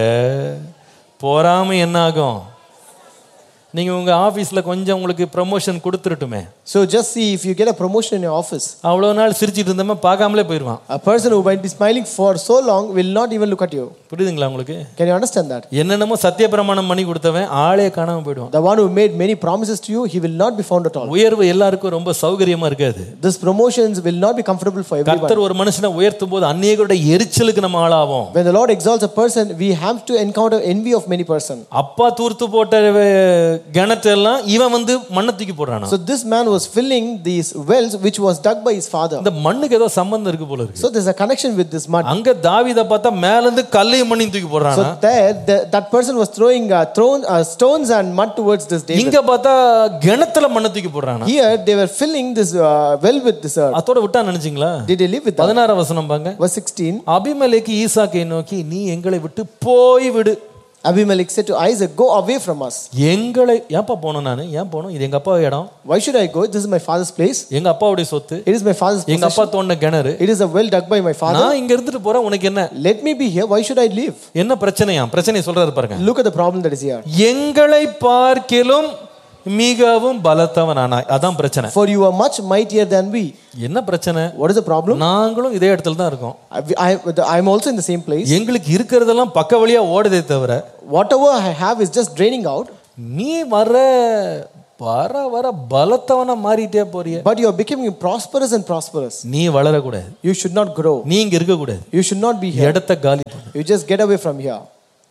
பொறாமை என்ன ஆகும் நீங்க உங்க ஆபீஸ்ல கொஞ்சம் உங்களுக்கு ப்ரமோஷன் கொடுத்துருட்டுமே So just see if you get a promotion in your office. அவ்வளவு நாள் சிரிச்சிட்டு இருந்தோமே பார்க்காமலே போயிடுவான் A person who might be smiling for so long will not even look at you. புரியுதுங்களா உங்களுக்கு Can you understand that? என்னென்னமோ சத்திய பிரமாணம் பண்ணி கொடுத்தவன் ஆளே காணாம போயிடுவான் The one who made many promises to you, he will not be found at all. உயர்வு எல்லாருக்கும் ரொம்ப சௌகரியமா இருக்காது This promotions will not be comfortable for everyone. கர்த்தர் ஒரு மனுஷனை உயர்த்தும் போது அந்நியர்களுடைய எரிச்சலுக்கு நம்ம ஆளாவோம் When the Lord exalts a person, we have to encounter envy of many person. அப்பா தூர்த்து போட்ட அஹ், கிணற்றெல்லாம் இவன் வந்து மண்ணை தூக்கி போடுறானா So this man was filling these wells which was dug by his father. இந்த மண்ணுக்கு ஏதோ சம்பந்தம் இருக்கு போல இருக்கு So there's a connection with this mud. அங்க தாவீதை பார்த்தா மேல இருந்து கல்லையும் மண்ணையும் தூக்கி போடுறானா So there, the, that person was throwing uh, thrown, uh, stones and mud towards this David. இங்க பார்த்தா கிணத்துல மண்ணை தூக்கி போடுறானா Here they were filling this uh, well with this earth. அதோட விட்டா நினைச்சீங்களா Did they live with that? பதினாறாம் வசனம் பாங்க Verse 16. அபிமலேக்கு ஈசாக்கை நோக்கி நீ எங்களை விட்டு போய் விடு Abimelech said to Isaac, Go away from us. எங்களை ஏன்ப்பா போகணும் நான் ஏன் போகணும் இது எங்க அப்பா இடம் Why should I go? This is my father's place. எங்க அப்பாவுடைய சொத்து It is my father's எங்க possession. அப்பா தோண்டின கிணறு It is a well dug by my father. நான் இங்க இருந்துட்டு போறேன் உனக்கு என்ன Let me be here. Why should I leave? என்ன பிரச்சனையா பிரச்சனையை சொல்றாரு பாருங்க Look at the problem that is here. எங்களை பார்க்கிலும் மிகவும் பலத்தவனானாய் அதான் பிரச்சனை For you are much mightier than we. என்ன பிரச்சனை What is the problem? நாங்களும் இதே இடத்துல தான் இருக்கோம் I, I, am also in the same place. எங்களுக்கு இருக்கிறதெல்லாம் பக்க வழியா ஓடுதே தவிர Whatever I have is just draining out. நீ வர வர வர பலத்தவனா மாறிட்டே போறிய But you are becoming prosperous and prosperous. நீ வளரக்கூடாது You should not grow. நீ இங்க இருக்கக்கூடாது You should not be here. இடத்த காலி பண்ணு You just get away from here.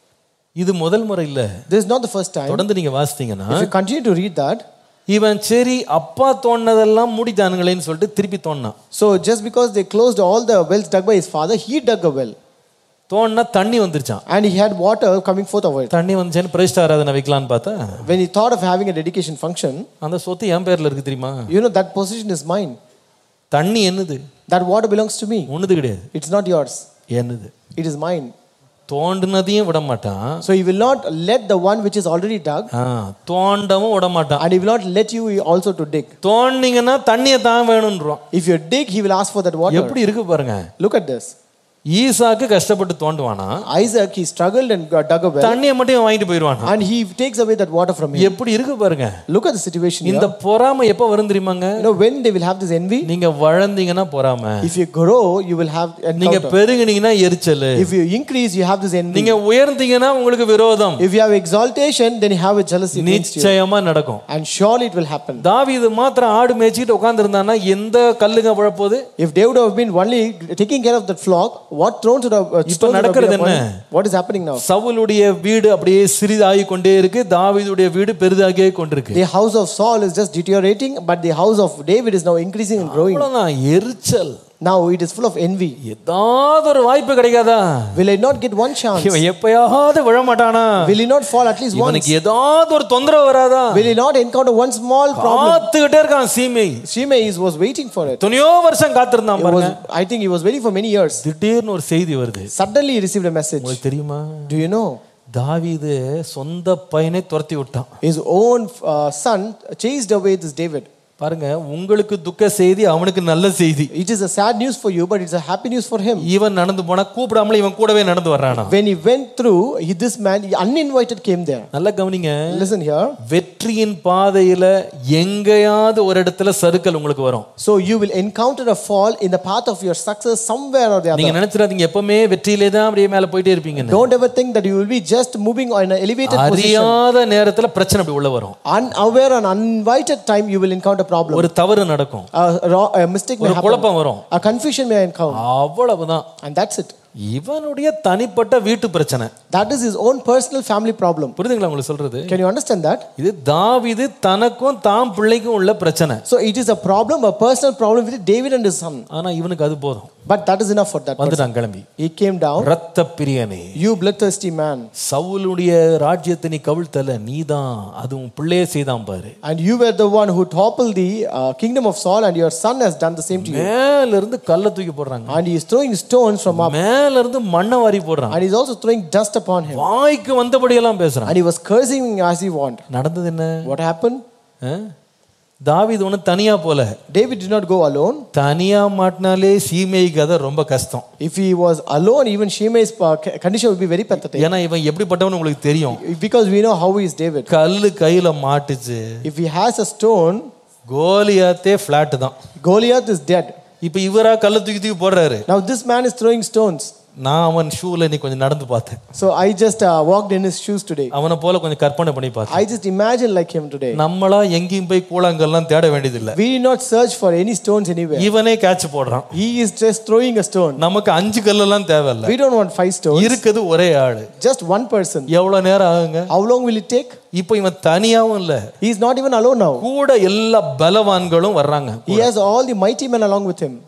இது முதல் முறை இல்ல This is not the first time. தொடர்ந்து நீங்க வாசித்தீங்கன்னா If you continue to read that, இவன் சரி அப்பா தோண்டதெல்லாம் மூடிட்டானுங்களேன்னு சொல்லிட்டு திருப்பி தோண்டினான் so just because they closed all the wells dug by his father, he dug a well. தோண்டினா தண்ணி வந்துருச்சான் And he had water coming forth of it. தண்ணி வந்துச்சேன்னு பிரதிஷ்ட ஆராதனை வைக்கலான்னு பார்த்தா When he thought of having a dedication function, அந்த சொத்து என் பேர்ல இருக்கு தெரியுமா you know that position is mine. தண்ணி என்னது That water belongs to me. ஒண்ணுது கிடையாது It's not yours. என்னது It is mine. தோண்டினதையும் விட மாட்டான் So he will not let the one which is already dug, ஆ, தோண்டவும் விட மாட்டான் and he will not let you also to dig. தோண்டிங்கன்னா தண்ணியை தான் வேணும்ன்றான் If you dig, he will ask for that water. எப்படி இருக்கு பாருங்க Look at this. ஈசாக்கு கஷ்டப்பட்டு தோண்டுவானா Isaac, he struggled and got- dug a well, தண்ணியை மட்டும் இவன் வாங்கிட்டு போயிடுவானா and he takes away that water from him. எப்படி இருக்கு பாருங்க Look at the situation here. இந்த பொறாமை எப்ப வரும் தெரியுமாங்க You know, when they will have this envy, நீங்க வளர்ந்தீங்கன்னா பொறாமை if you grow, you will have நீங்க encounter. பெருகுனீங்கன்னா எரிச்சல் If you increase, you have this envy. நீங்க உயர்ந்தீங்கன்னா உங்களுக்கு விரோதம் If you have exaltation, then you have a jealousy against you. நிச்சயமா நடக்கும் And surely it will happen. தாவீது மாத்திரம் ஆடு மேய்ச்சிட்டு உட்கார்ந்து எந்த கல்லுங்க விழப்போகுது If they would have been only taking care of that flock, what thrones would have, uh, stones would have நடக்கிறது been upon என்ன? him? What is happening now? சவுலுடைய வீடு அப்படியே சிறிதாகி கொண்டே இருக்கு தாவீதுடைய வீடு பெரிதாகியே கொண்டிருக்கு The house of Saul is just deteriorating, but the house of David is now increasing and growing. அவ்வளவுதான் எரிச்சல் Now it is full of envy. ஏதாவது ஒரு வாய்ப்பு கிடைக்காதா Will I not get one chance? இவன் எப்பயாவது விழ மாட்டானா Will he not fall at least once? இவனுக்கு ஏதாவது ஒரு தொந்தரவு வராதா Will he not encounter one small problem? காத்துக்கிட்டே இருக்கான் சீமை Shimei is, was waiting for it. துணியோ வருஷம் காத்திருந்தான் He பாருங்க was, I think he was waiting for many years. திடீர்னு ஒரு செய்தி வருது Suddenly he received a message. உங்களுக்கு தெரியுமா Do you know? தாவீது சொந்த பையனை துரத்தி விட்டான் His own uh, son chased away this David. பாருங்க உங்களுக்கு துக்க செய்தி அவனுக்கு நல்ல செய்தி It is a sad news for you, but it's a happy news for him. இவன் நடந்து போனா கூப்பிடாமல இவன் கூடவே நடந்து வர்றானா When he went through, he, this man, he uninvited, came there. நல்லா கவனிங்க Listen here. வெற்றியின் பாதையில எங்கேயாவது ஒரு இடத்துல சறுக்கல் உங்களுக்கு வரும் So you will encounter a fall in the path of your success somewhere or the நீங்க other. நினைச்சிடாதீங்க எப்பவுமே வெற்றியிலே தான் அப்படியே மேல போயிட்டே இருப்பீங்கன்னு Don't ever think that you will be just moving on an elevated position. அறியாத நேரத்துல பிரச்சனை அப்படி உள்ள வரும் Unaware and uninvited time, you will encounter problem. ஒரு தவறு நடக்கும் A, raw- a mistake may ஒரு happen. குழப்பம் வரும் A confusion may encounter. அவ்வளவுதான் And that's it. இவனுடைய தனிப்பட்ட வீட்டு பிரச்சனை That is his own personal family problem. புரியுதுங்களா உங்களுக்கு சொல்றது Can you understand that? இது தாவீது தனக்கும் தாம் பிள்ளைக்கும் உள்ள பிரச்சனை So it is a problem, a personal problem with David and his son. ஆனா இவனுக்கு அது போதும் But that is enough for that person. வந்துட்டான் கிளம்பி He came down. ரத்த பிரியனே You bloodthirsty man. சவுலுடைய ராஜ்யத்தை நீ கவிழ்த்தல நீதான் அது உன் பிள்ளையே செய்தான் பாரு And you were the one who toppled the uh, kingdom of Saul, and your son has done the same to you. மேல இருந்து கல்ல தூக்கி போடுறாங்க And he is throwing stones from up. மேல இருந்து மண்ணை வாரி போடுறான் And he is also throwing dust upon him. வாய்க்கு வந்தபடியெல்லாம் பேசுறான் And he was cursing as he want. நடந்தது என்ன What happened? ஆ? தாவீது ஒண்ணு தனியா போல David did not go alone. தனியா மாட்டினாலே சீமை கதை ரொம்ப கஷ்டம் If he was alone, even Shimei's uh, condition would be very pathetic. ஏன்னா இவன் எப்படிப்பட்டவன் உங்களுக்கு தெரியும் Because we know how he is David. கல்லு கையில மாட்டுச்சு If he has a stone, கோலியாத்தே பிளாட் தான் Goliath is dead. இப்ப இவரா கல்ல தூக்கி தூக்கி போடுறாரு Now this man is throwing stones. நான் அவன் ஷூல நீ கொஞ்சம் நடந்து பார்த்தேன் So I just uh, walked in his shoes today. அவனை போல கொஞ்சம் கற்பனை பண்ணி பார்த்தேன் I just imagine like him today. நம்மளா எங்கேயும் போய் கூழாங்கல்லாம் தேட வேண்டியதில்லை We did not search for any stones anywhere. இவனே கேட்ச் போடுறான் He is just throwing a stone. நமக்கு அஞ்சு கல்லெல்லாம் தேவையில்ல We don't want five stones. இருக்குது ஒரே ஆளு Just one person. எவ்வளவு நேரம் ஆகுங்க How long will it take? இப்போ இவன் தனியாவும் இல்ல He is not even alone now. கூட எல்லா பலவான்களும் வர்றாங்க He has all the mighty men along with him.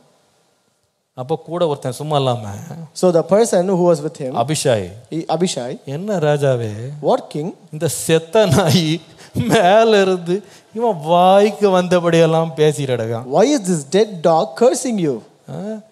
அப்போ கூட ஒருத்தன் சும்மா இல்லாம So the person who was with him, Abishai he- Abishai, என்ன ராஜாவே what king? இந்த செத்த நாய் மேல இருந்து இவன் வாய்க்கு வந்தபடியெல்லாம் பேசிடுறான் Why is this dead dog cursing you?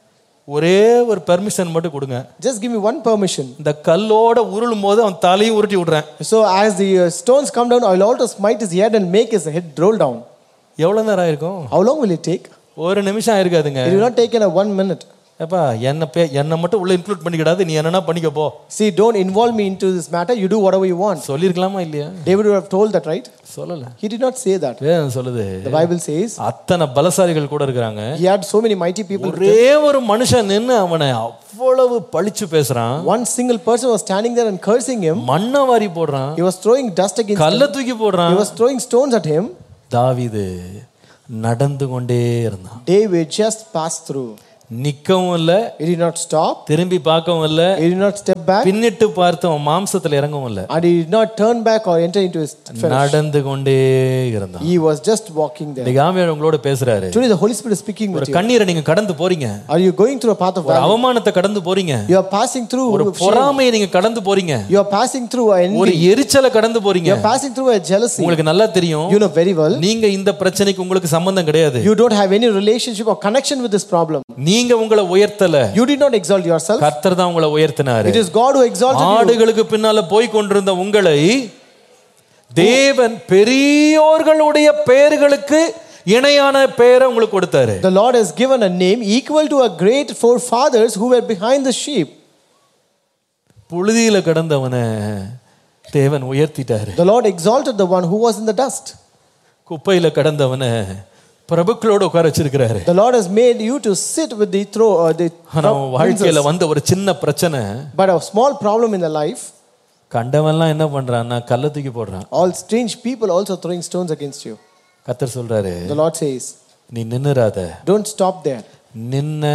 ஒரே ஒரு பெர்மிஷன் மட்டும் கொடுங்க Just give me one permission. இந்த கல்லோட உருளும் போது அவன் தலையும் உருட்டி விடுறேன் So as the uh, stones come down, I will also smite his head and make his head roll down. எவ்வளவு நேரம் ஆயிருக்கும் How long will it take? ஒரு நிமிஷம் ஆயிருக்காதுங்க It will not take in a one minute. ஏப்பா என்ன பே என்னை மட்டும் உள்ள இன்க்ளூட் பண்ணிக்கிடாது நீ என்னன்னா பண்ணிக்க போ See, don't involve me into this matter. You do whatever you want. சொல்லியிருக்கலாமா இல்லையா David would have told that, right? சொல்லல He did not say that. வேதம் சொல்லுது The Bible says அத்தனை பலசாலிகள் கூட இருக்கிறாங்க he had so many mighty people. ஒரே ஒரு மனுஷன் நின்னு அவனை அவ்வளவு பழிச்சு பேசுறான் One single person was standing there and cursing him. மண்ணை வாரி போடுறான் He was throwing dust against him. கல்ல தூக்கி போடுறான் He was throwing stones at him. தாவீது நடந்து கொண்டே இருந்தான் David just passed through. நிக்கவும் இல்ல He did not stop. திரும்பி பார்க்கவும் இல்ல He did not step back. பின்னிட்டு பார்த்து அவன் மாம்சத்துல இறங்கவும் இல்ல And he did not turn back or enter into his flesh. நடந்து கொண்டே இருந்தான் He was just walking there. இன்னைக்கு ஆவியார் உங்களோட பேசுறாரு Today the Holy Spirit is speaking with ஒரு you. கண்ணீரை நீங்க கடந்து போறீங்க Are you going through a path of ஒரு valley? அவமானத்தை கடந்து போறீங்க You are passing through ஒரு shame. பொறாமையை நீங்க கடந்து போறீங்க You are passing through a ஒரு envy. எரிச்சலை கடந்து போறீங்க You are passing through a jealousy. உங்களுக்கு நல்லா தெரியும் You know very well. நீங்க இந்த பிரச்சனைக்கு உங்களுக்கு சம்பந்தம் கிடையாது You don't have any relationship or connection with this problem. நீங்க உங்களை உயர்த்தல You did not exalt yourself. கர்த்தர் தான் உங்களை உயர்த்தினாரு It is God who exalted you. ஆடுகளுக்கு பின்னால போய் கொண்டிருந்த உங்களை தேவன் பெரியோர்களுடைய பெயர்களுக்கு இணையான பெயரை உங்களுக்கு கொடுத்தாரு The Lord has given a name equal to a great forefathers who were behind the sheep. புழுதியில கிடந்தவனை தேவன் உயர்த்திட்டாரு The Lord exalted the one who was in the dust. குப்பையில கிடந்தவனை பிரபுக்களோட உட்கார வச்சிருக்கிறாரு The Lord has made you to sit with the throne, uh, the ஆனா அவன் வாழ்க்கையில வந்த ஒரு சின்ன பிரச்சனை but a small problem in the life. கண்டவன்லாம் என்ன பண்றான்னா கல்ல தூக்கி போடுறான் All strange people also throwing stones against you. கத்தர் சொல்றாரு The Lord says, நீ நின்னுறாத Don't stop there. நின்ன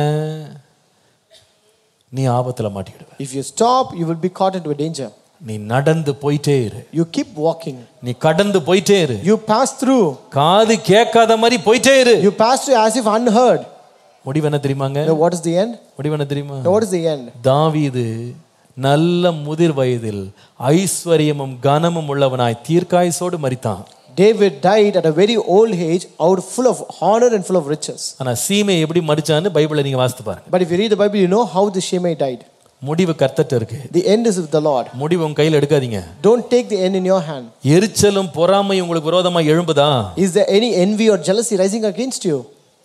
நீ ஆபத்துல மாட்டிக்கிடுவ If you stop, you will be caught into a danger. நீ நடந்து போயிட்டே இரு You keep walking. நீ கடந்து போயிட்டே இரு You pass through. காது கேட்காத மாதிரி போயிட்டே இரு You pass through as if unheard. முடிவு என்ன தெரியுமாங்க Now, what is the end? முடிவு என்ன தெரியுமா Now, what is the end? தாவீது நல்ல முதிர் வயதில் ஐஸ்வர்யமும் கனமும் உள்ளவனாய் தீர்க்காயசோடு மரித்தான் David died at a very old age, out full of honor and full of riches. ஆனா சீமை எப்படி மடிச்சான்னு பைபிளை நீங்க வாசித்து பாருங்க But if you read the Bible, you know how the Shimei died. முடிவு கர்த்தட்ட இருக்கு The end is with the Lord. முடிவு உங்க கையில் எடுக்காதீங்க Don't take the end in your hand. எரிச்சலும் பொறாமையும் உங்களுக்கு விரோதமா எழும்புதா Is there any envy or jealousy rising against you?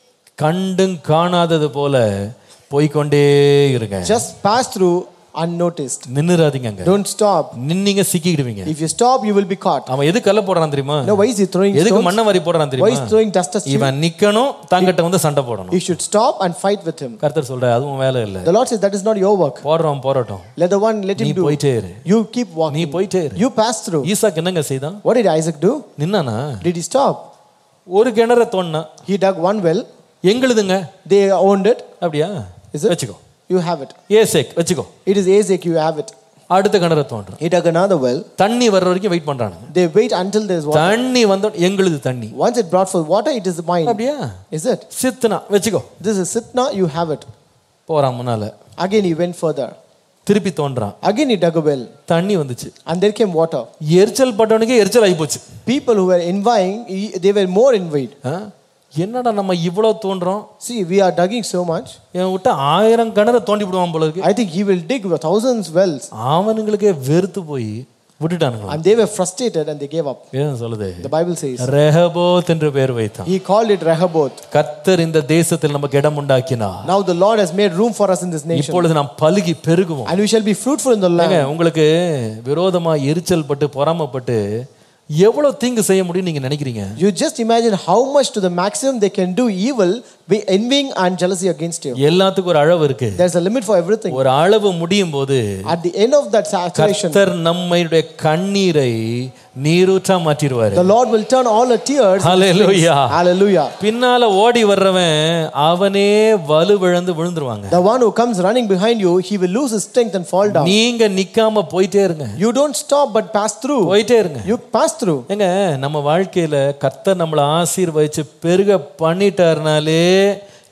கண்டும் காணாதது போல போய்க்கொண்டே இருங்க Just pass through unnoticed. நின்னுறாதீங்க அங்க Don't stop. நின்னீங்க சிக்கிடுவீங்க If you stop, you will be caught. அவன் எது கல்ல போடுறான் தெரியுமா Now, why is he throwing எதுக்கு stones? மண்ணை வாரி போடுறான் Why தெரியுமா is he throwing dust at you? இவன் நிக்கணும் தங்கிட்ட வந்து சண்டை போடணும் You should stop and fight with him. கர்த்தர் சொல்ற அதுவும் வேலை இல்ல The Lord says that is not your work. போடுறோம் போராட்டம் Let the one let நீ him do. போயிட்டே இரு You keep நீ walking. போயிட்டே இரு You pass through. ஈசாக்கு என்னங்க செய்தான் What did Isaac do? நின்னானா Did he stop? ஒரு கிணற தோண்டினா He dug one well. எங்களுதுங்க They owned it. அப்படியா Is it? வச்சுக்கோ You have it. ஏசேக் வச்சுக்கோ It is Isaac. You have it. அடுத்த கிணற தோன்றும் He dug another well. தண்ணி வர்ற வரைக்கும் வெயிட் பண்றானுங்க They wait until there is water. தண்ணி வந்த எங்களுது தண்ணி Once it brought forth water, it is mine. அப்படியா Is it? சித்துனா வச்சுக்கோ This is Sitna. You have it. போறான் முன்னால Again, he went further. திருப்பி தோன்றான் Again, he dug a well. தண்ணி வந்துச்சு And there came water. எரிச்சல் பட்டவனுக்கே எரிச்சல் ஆகி போச்சு People who were envying, he- they were more envied. ஆ? என்னடா நம்ம இவ்வளவு தோன்றோம் See, we are digging so much. என் விட்ட ஆயிரம் கிணற தோண்டி விடுவான் போல இருக்கு I think he will dig thousands wells. அவனுங்களுக்கே வெறுத்து போய் விட்டுட்டானுங்க And they were frustrated and they gave up. வேதம் சொல்லுது The Bible says. ரெஹபோத் என்று பேர் வைத்தான் He called it Rehoboth. கர்த்தர் இந்த தேசத்தில் நமக்கு இடம் உண்டாக்கினார் Now the Lord has made room for us in this nation. இப்பொழுது நாம் பலுகி பெருகுவோம் And we shall be fruitful in the ஏங்க, land. உங்களுக்கு விரோதமா எரிச்சல் பட்டு பொறாமப்பட்டு எவ்வளவு தீங்கு செய்ய முடியும் நீங்க நினைக்கிறீங்க You just imagine how much to the maximum they can do evil, be envying and jealousy against you. எல்லாத்துக்கும் ஒரு அளவு இருக்கு There's a limit for everything. ஒரு அளவு முடியும் போது At the end of that saturation, கர்த்தர் நம்மளுடைய கண்ணீரை நீரூற்றா மாற்றிடுவாரு the Lord will turn all the tears. into Hallelujah. springs. Hallelujah. பின்னால ஓடி வர்றவன் அவனே வலு விழுந்து விழுந்துருவாங்க The one who comes running behind you, he will lose his strength and fall down. நீங்க நிக்காம போயிட்டே இருங்க You don't stop but pass through. போயிட்டே இருங்க You pass through. ஏங்க நம்ம வாழ்க்கையில கர்த்தர் நம்மளை ஆசீர்வதிச்சு பெருக பண்ணிட்டாருனாலே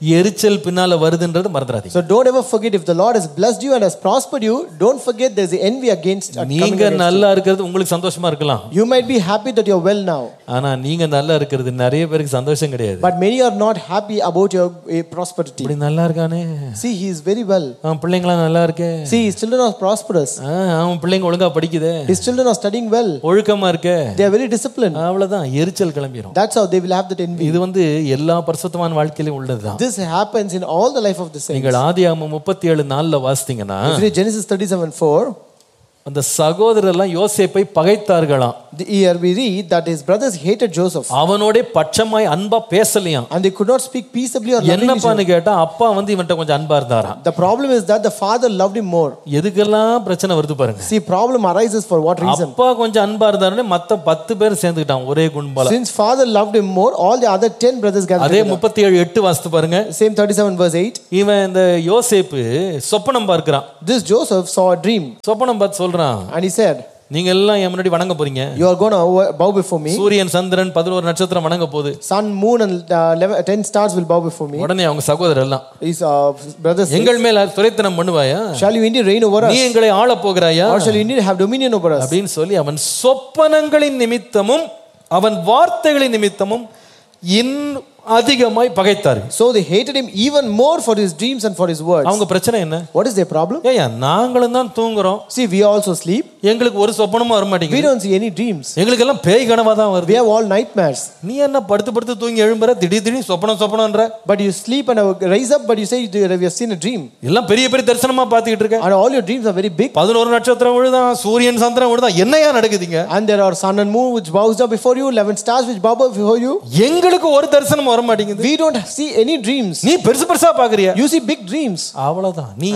எரிச்சல் பின்னால வருதுன்றது மறந்துடாதீங்க So don't ever forget if the Lord has blessed you and has prospered you, don't forget there's the envy against uh, coming நீங்க against நல்லா இருக்கிறது உங்களுக்கு சந்தோஷமா இருக்கலாம் you. You might be happy that you're well now, ஆனா நீங்க நல்லா இருக்கிறது நிறைய பேருக்கு சந்தோஷம் கிடையாது but many are not happy about your uh, prosperity. இப்படி நல்லா இருக்கானே See, he is very well. அவன் பிள்ளைங்களாம் நல்லா இருக்கே See, his children are prosperous. ஆ, அவன் பிள்ளைங்க ஒழுங்கா படிக்குதே His children are studying well. ஒழுக்கமா இருக்கே They are very disciplined. அவ்வளவுதான் எரிச்சல் கிளம்பிரும் That's how they will have that envy. இது வந்து எல்லா பரிசுத்தமான வாழ்க்கையிலும் உள்ளதுதான் This happens in all the life of the saints. நீங்கள் ஆதியாகமம் முப்பத்தி ஏழு நாள்ல வாசித்தீங்கன்னா If you read Genesis 37 4, அந்த சகோதரர்லாம் யோசேப்பை பகைத்தார்களாம் the, here we read that his brothers hated Joseph அவனோட பட்சமாய் அன்பா பேசலையாம் and they could not speak peaceably or lovingly. என்னப்பான்னு கேட்டா அப்பா வந்து இவன்ட்ட கொஞ்சம் அன்பா இருந்தாராம் The problem is that the father loved him more. எதுக்கெல்லாம் பிரச்சனை வருது பாருங்க See, problem arises for what reason? அப்பா கொஞ்சம் அன்பா இருந்தாருன்னு மத்த பத்து பேர் சேர்ந்துக்கிட்டான் ஒரே குண்பால Since father loved him more, all the other 10 brothers gathered அதே together. முப்பத்தி ஏழு எட்டு வாசித்து பாருங்க Same 37 verse 8. இவன் இந்த யோசேப்பு சொப்பனம் பார்க்கிறான் This Joseph saw a dream சொப்பனம் பார்த்து சொல்றான் and he said, நீங்க எல்லாம் என் முன்னாடி வணங்க போறீங்க You are going to bow before me. சூரியன் சந்திரன் பதினோரு நட்சத்திரம் வணங்க போகுது Sun, moon, and uh, 11, 10 stars will bow before me. உடனே அவங்க சகோதரர் எல்லாம் His uh, brothers say, எங்கள் மேல துரைத்தனம் பண்ணுவாயா Shall you indeed reign over நீ us? எங்களை ஆள போகிறாயா Or shall you indeed have dominion over us? அப்படின்னு சொல்லி அவன் சொப்பனங்களின் நிமித்தமும் அவன் வார்த்தைகளின் நிமித்தமும் இன் அதிகமாய் பகைத்தார்கள் So they hated him even more for his dreams and for his words. அவங்க பிரச்சனை என்ன What is their problem? ஏய்யா நாங்களும் தான் தூங்குறோம் See, we also sleep. எங்களுக்கு ஒரு சொப்பனமும் வர We மாட்டேங்குது don't see any dreams. எங்களுக்கு எல்லாம் பேய் கனவா தான் வருது We have all nightmares. நீ என்ன படுத்து படுத்து தூங்கி எழும்புற திடீர் திடீர் சொப்பனம் சொப்பனம்ன்ற But you sleep and uh, rise up, but you say you have seen a dream. எல்லாம் பெரிய பெரிய தரிசனமா பாத்துக்கிட்டு இருக்க And all your dreams are very big. பதினோரு நட்சத்திரம் விழுதான் சூரியன் சந்திரன் விழுதான் என்னையா நடக்குதுங்க And there are sun and moon which bows down before you, 11 stars which bow before you. எங்களுக்கு ஒரு தரிசனம் வர மாட்டேங்குது We don't see any dreams. நீ பெருசு பெருசா பாக்குறியா You see big dreams. அவ்வளவுதான் நீ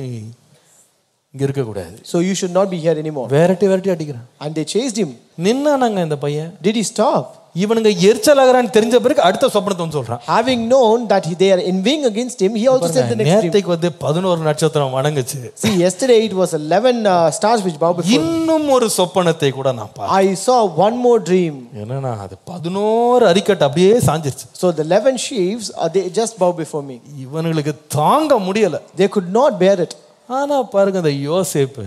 இங்க இருக்க கூடாது So you should not be here anymore. விரட்டி விரட்டி அடிக்கிறான் And they chased him. நின்னானாங்க இந்த பையன் Did he stop? இவனுங்க எரிச்சல் ஆகிறான்னு தெரிஞ்ச பிறகு அடுத்த சொப்பனத்தை வந்து சொல்றான் Having known that he, they are envying against him, he also said the next dream. நேரத்தைக்கு வந்து பதினோரு நட்சத்திரம் வணங்குச்சு See, yesterday it was 11 uh, stars which bow before. இன்னும் ஒரு சொப்பனத்தை கூட நான் பார்த்தேன் I saw one more dream. என்னன்னா அது பதினோரு அரிக்கட்டு அப்படியே சாஞ்சிருச்சு So the 11 sheaves, uh, they just bow before me. இவனுங்களுக்கு தாங்க முடியல They could not bear it. ஆனா பாருங்க இந்த யோசேப்பு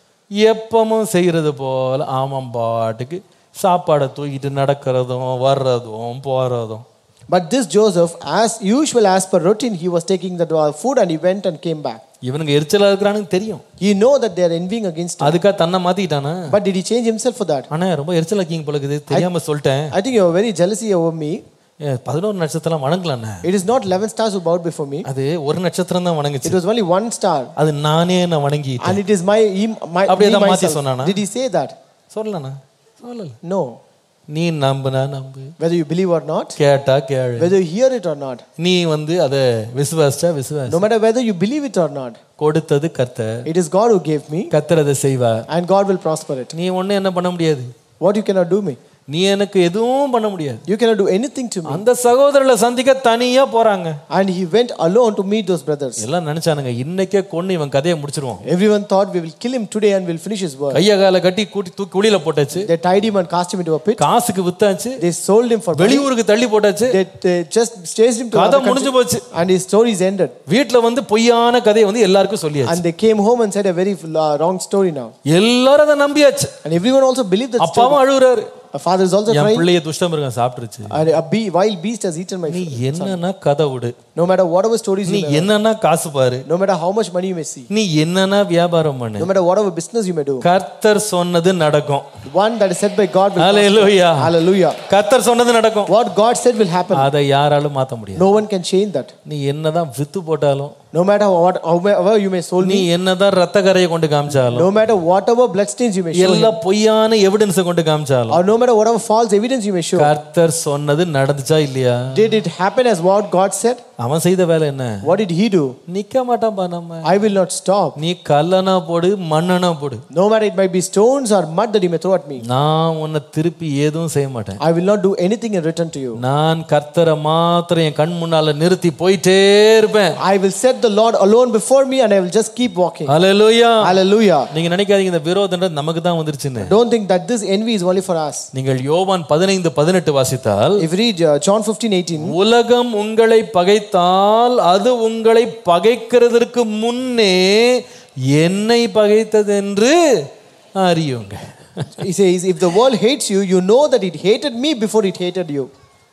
எப்பவும் செய்யறது போல ஆமாம் பாட்டுக்கு சாப்பாடை தூக்கிட்டு நடக்கிறதும் வர்றதும் போறதும் But this Joseph, as usual, as per routine, he was taking the uh, food and he went and came back. இவனுங்க எரிச்சலா இருக்கிறானுங்க தெரியும் He know that they are envying against him. அதுக்காக தன்னை மாத்திக்கிட்டானா But did he change himself for that? ஆனா ரொம்ப எரிச்சலா இருக்கீங்க போல இருக்குது தெரியாம சொல்லிட்டேன் I think you are very jealousy over me. ஏ, பதினோரு நட்சத்திரம் வணங்கலாண்ணே It is not 11 stars who bowed before me. அது ஒரு நட்சத்திரம் தான் வணங்குச்சு It was only one star. அது நானே நான் வணங்கிட்டேன் And it is my, him- my அப்படியே me தான் மாத்தி myself. சொன்னானா? Did he say that? சொல்லலண்ணா சொல்லல No. நீ நம்புனா நம்பு Whether you believe or not, கேட்டா கேளு whether you hear it or not, நீ வந்து அதை விசுவாசிச்சா விசுவாசி no matter whether you believe it or not, கொடுத்தது கர்த்தர் it is God who gave me கர்த்தர் அதை செய்வார் and God will prosper it. நீ ஒண்ணு என்ன பண்ண முடியாது What you cannot do me? நீ எனக்கு எதுவும் பண்ண முடியாது You cannot do anything to me. அந்த சகோதரர்களை சந்திக்க தனியா போறாங்க And he went alone to meet those brothers. எல்லாம் நினைச்சானுங்க இன்னைக்கே கொன்னு இவன் கதையை முடிச்சிருவோம் Everyone thought we will kill him today and we'll finish his work. கைய கால கட்டி கூட்டி தூக்கி குழியில போட்டாச்சு They tied him and cast him into a pit. காசுக்கு வித்தாச்சு They sold him for money. வெளியூருக்கு தள்ளி போட்டாச்சு They, they just chased him to கதை another முடிஞ்சு country. போச்சு And his story is ended. வீட்டுல வந்து பொய்யான கதையை வந்து எல்லாருக்கும் சொல்லியாச்சு And they came home and said a very uh, wrong story now. எல்லாரும் அதை நம்பியாச்சு And everyone also believed that story. அப்பாவும் அழுகுறாரு A father is also N crying. பிள்ளைய துஷ்டமிருகம் சாப்பிட்டுருச்சு And a bee, wild beast has eaten my நீ food. என்னன்னா கதை விடு No matter whatever stories நீ you may என்னன்னா காசு பாரு no matter how much money you may see, நீ என்னன்னா வியாபாரம் பண்ணு no matter whatever business you may do, கர்த்தர் சொன்னது நடக்கும் one that is said by God will hallelujah Hallelujah. கர்த்தர் சொன்னது நடக்கும் What God said will happen. அதை யாராலும் மாத்த முடியாது No one can change that. நீ என்னதான் வித்து போட்டாலும் No matter what, however you may sold நீ me, என்னதான் ரத்த கரையை கொண்டு காமிச்சாலும் no matter whatever bloodstains you may show, எல்லா பொய்யான எவிடன்ஸை கொண்டு காமிச்சாலும் or no matter whatever false evidence you may show, கர்த்தர் சொன்னது நடந்துச்சா இல்லையா did it happen as what God said? அவன் செய்த வேலை என்ன What did he do? நிக்க மாட்டான்பா நம்ம I will not stop. நீ கல்லனா போடு மண்ணனா போடு No matter it might be stones or mud that you may throw at me, நான் உன்னை திருப்பி எதுவும் செய்ய மாட்டேன் I will not do anything in return to you. நான் கர்த்தரை மாத்திரம் என் கண் முன்னால நிறுத்தி போயிட்டே இருப்பேன் I will set the Lord alone before me and I will just keep walking. Hallelujah Hallelujah. நீங்க நினைக்காதீங்க இந்த விரோதம்ன்றது நமக்கு தான் வந்துருச்சுன்னு Don't think that this envy is only for us. நீங்கள் யோவான் பதினைந்து பதினெட்டு வாசித்தால் If you read uh, John 15 18, உலகம் உங்களை பகைத்தால் அது உங்களை பகைக்கிறதற்கு முன்னே என்னை பகைத்ததென்று அறியுங்க he says, If the world hates you, you know that it hated me before it hated you.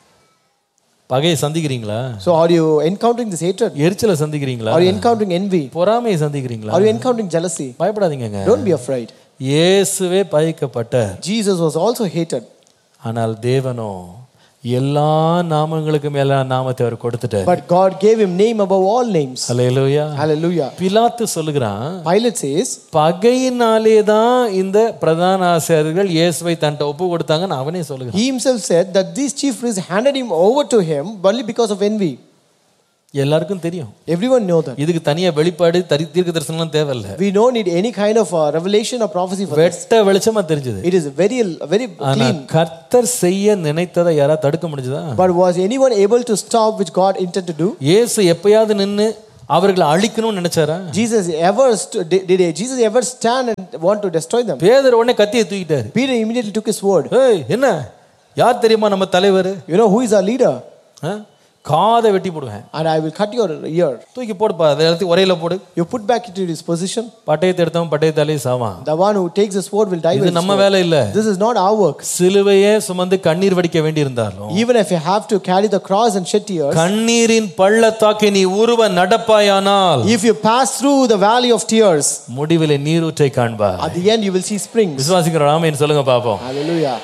பகையை சந்திக்கிறீங்களா So are you encountering this hatred? எரிச்சலை சந்திக்கிறீங்களா Are you encountering envy? பொறாமையை சந்திக்கிறீங்களா Are you encountering jealousy? பயப்படாதீங்கங்க Don't be afraid. இயேசுவே பகைக்கப்பட்டார் Jesus was also hated. ஆனால் தேவனோ எல்லா நாமங்களுக்கு மேல நாமத்தை அவர் கொடுத்துட்டார் But God gave him name above all names. Hallelujah Hallelujah. பிலாத்து சொல்லுகிறான் Pilate says, பகையினாலே தான் இந்த பிரதான ஆசிரியர்கள் இயேசுவை தன்ட்ட ஒப்பு கொடுத்தாங்கன்னு அவனே சொல்லுகிறான் he himself said that these chief priests handed him over to him only because of envy. எல்லாருக்கும் தெரியும் Everyone know that. இதுக்கு தனியா வெளிப்பாடு தரி தீர்க்க தரிசனம்லாம் தேவையில்ல We don't need any kind of uh, revelation or prophecy for this. வெட்ட வெளிச்சமா தெரிஞ்சது It is very, very ஆனா clean. கர்த்தர் செய்ய நினைத்ததை யாரா தடுக்க முடிஞ்சதா But was anyone able to stop which God intended to do? இயேசு எப்பயாவது நின்னு அவர்களை அழிக்கணும்னு நினைச்சாரா Jesus ever st- did, did Jesus ever stand and want to destroy them? Peter உடனே கத்தியை தூக்கிட்டாரு Peter immediately took his sword. ஏய் என்ன யார் தெரியுமா நம்ம தலைவர் You know who is our leader? காதை வெட்டி போடுவேன் And I will cut your ear. தூக்கி போடுப்பா அதை எல்லாத்தையும் உரையில போடு You put back into his position. பட்டயத்தை எடுத்தவன் பட்டயத்தாலே சாவான் The one who takes the sword will die இது with his நம்ம sword. வேலை இல்ல This is not our work. சிலுவையே சுமந்து கண்ணீர் வடிக்க வேண்டியிருந்தாலும் Even if you have to carry the cross and shed tears, கண்ணீரின் பள்ளத்தாக்கை நீ உருவ நடப்பாயானால் if you pass through the valley of tears, முடிவிலே நீரூற்றை காண்பா at the end you will see springs. விசுவாசிக்கிற ராமன் சொல்லுங்க பாப்போம் Hallelujah.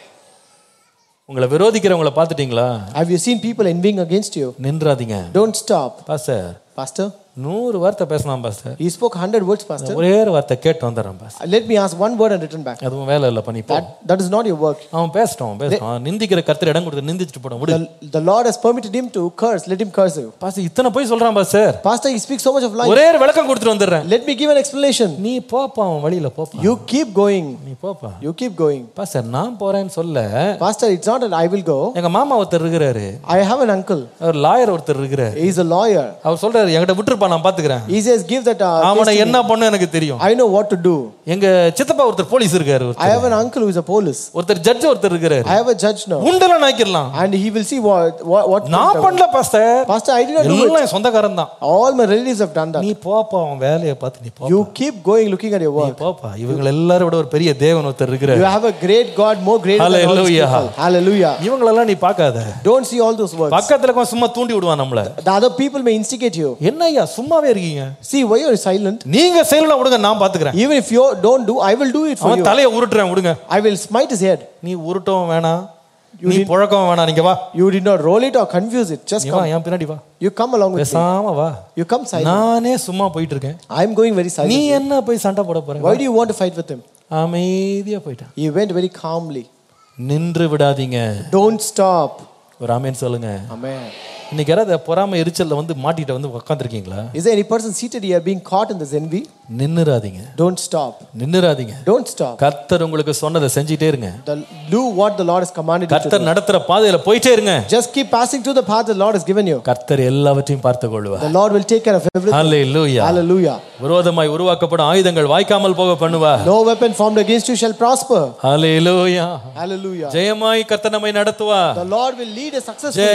உங்களை விரோதிக்கிறவங்கள பார்த்துட்டீங்களா Have you seen people envying against you? நின்றாதீங்க Don't stop. பாஸ்டர் Pastor, நூறு வார்த்தை பேசலாம் pastor he spoke 100 words, Pastor. ஒரே ஒரு வார்த்தை கேட்டு வந்துடுறேன் pastor Let me ask one word and return back. அதுவும் வேலை இல்லை பண்ணி போ That, that is not your work. அவன் பேசட்டும் அவன் பேசட்டும் அவன் நிந்திக்கிற கருத்து இடம் கொடுத்து நிந்திச்சுட்டு போட விடு The, the Lord has permitted him to curse. Let him curse you. Pastor இத்தனை போய் சொல்றான் pastor Pastor, he speaks so much of life. ஒரே ஒரு விளக்கம் கொடுத்துட்டு வந்துடுறேன் Let me give an explanation. நீ போப்பா அவன் வழியில போப்பா You keep going. நீ போப்பா You keep going. பாஸ்டர் நான் போறேன்னு சொல்ல Pastor, it's not that I will go. எங்க மாமா ஒருத்தர் இருக்கிறாரு I have an uncle. அவர் லாயர் ஒருத்தர் இருக்கிறாரு He's a lawyer. அவர் சொல்றாரு என்கிட்ட விட்டுருப்பா நான் பாத்துக்கிறேன் He says, give that. Uh, அவனை case to என்ன பண்ண எனக்கு தெரியும் me. I know what to do. எங்க சித்தப்பா ஒருத்தர் போலீஸ் இருக்காரு I ஒருத்தர். have an uncle who is a police. ஒருத்தர் ஜட்ஜ் ஒருத்தர் இருக்காரு I have a judge now. உண்டெல்லாம் நாய்க்கிடலாம் And he will see what. what, what நான் பண்ணல pastor Pastor, I did not do it. எல்லாம் என் சொந்தக்காரன் தான் All my relatives have done that. நீ போப்பா அவன் வேலையை பார்த்து நீ போ You keep going looking at your நீ work. போப்பா இவங்க எல்லாரும் விட ஒரு பெரிய தேவன் ஒருத்தர் இருக்கிறாரு You have a great God, more greater than all these Hallelujah. people. Hallelujah. இவங்களெல்லாம் நீ பார்க்காத Don't see all those works. பக்கத்துல இருக்கவன் சும்மா தூண்டி விடுவான் நம்மள The other people may instigate you. என்ன ஐயா சும்மாவே இருக்கீங்க See, why you are silent? நீங்க செய்யலாம் விடுங்க நான் பாத்துக்கிறேன் Even if you don't do, I will do it for அவன் you. தலையை உருட்டுறேன் விடுங்க I will smite his head. நீ உருட்டவும் வேணாம் நீ புழக்கவும் வேணாம் நீங்க வா You did not roll it or confuse it. Just நீ வா come. என் பின்னாடி வா You come along with me. பேசாம வா You come silent. நானே சும்மா போயிட்டு இருக்கேன் I am going very நீ silent. என்ன போய் சண்டை போட போற Why do you want to fight with him? அமைதியா போயிட்டான் He went very calmly. நின்று விடாதீங்க Don't stop. ஒரு ஆமேன் சொல்லுங்க Amen. இன்னைக்கு யாராவது பொறாம எரிச்சல்ல வந்து மாட்டிட்டு வந்து உட்காந்துருக்கீங்களா Is there any person seated here being caught in this envy? நின்னுறாதீங்க Don't stop. நின்னுறாதீங்க Don't stop. கர்த்தர் உங்களுக்கு சொன்னதை செஞ்சுட்டே இருங்க The, do what the Lord has commanded you to கர்த்தர் do. நடத்துற பாதையில போயிட்டே இருங்க Just keep passing through the path the Lord has given you. கர்த்தர் எல்லாவற்றையும் பார்த்து கொள்வார் The Lord will take care of everything. Hallelujah Hallelujah. விரோதமாய் உருவாக்கப்படும் ஆயுதங்கள் வாய்க்காமல் போக பண்ணுவார் No weapon formed against you shall prosper. Hallelujah Hallelujah. ஜெயமாய் கர்த்தர் நம்மை நடத்துவார் The Lord will lead a successful ஜெய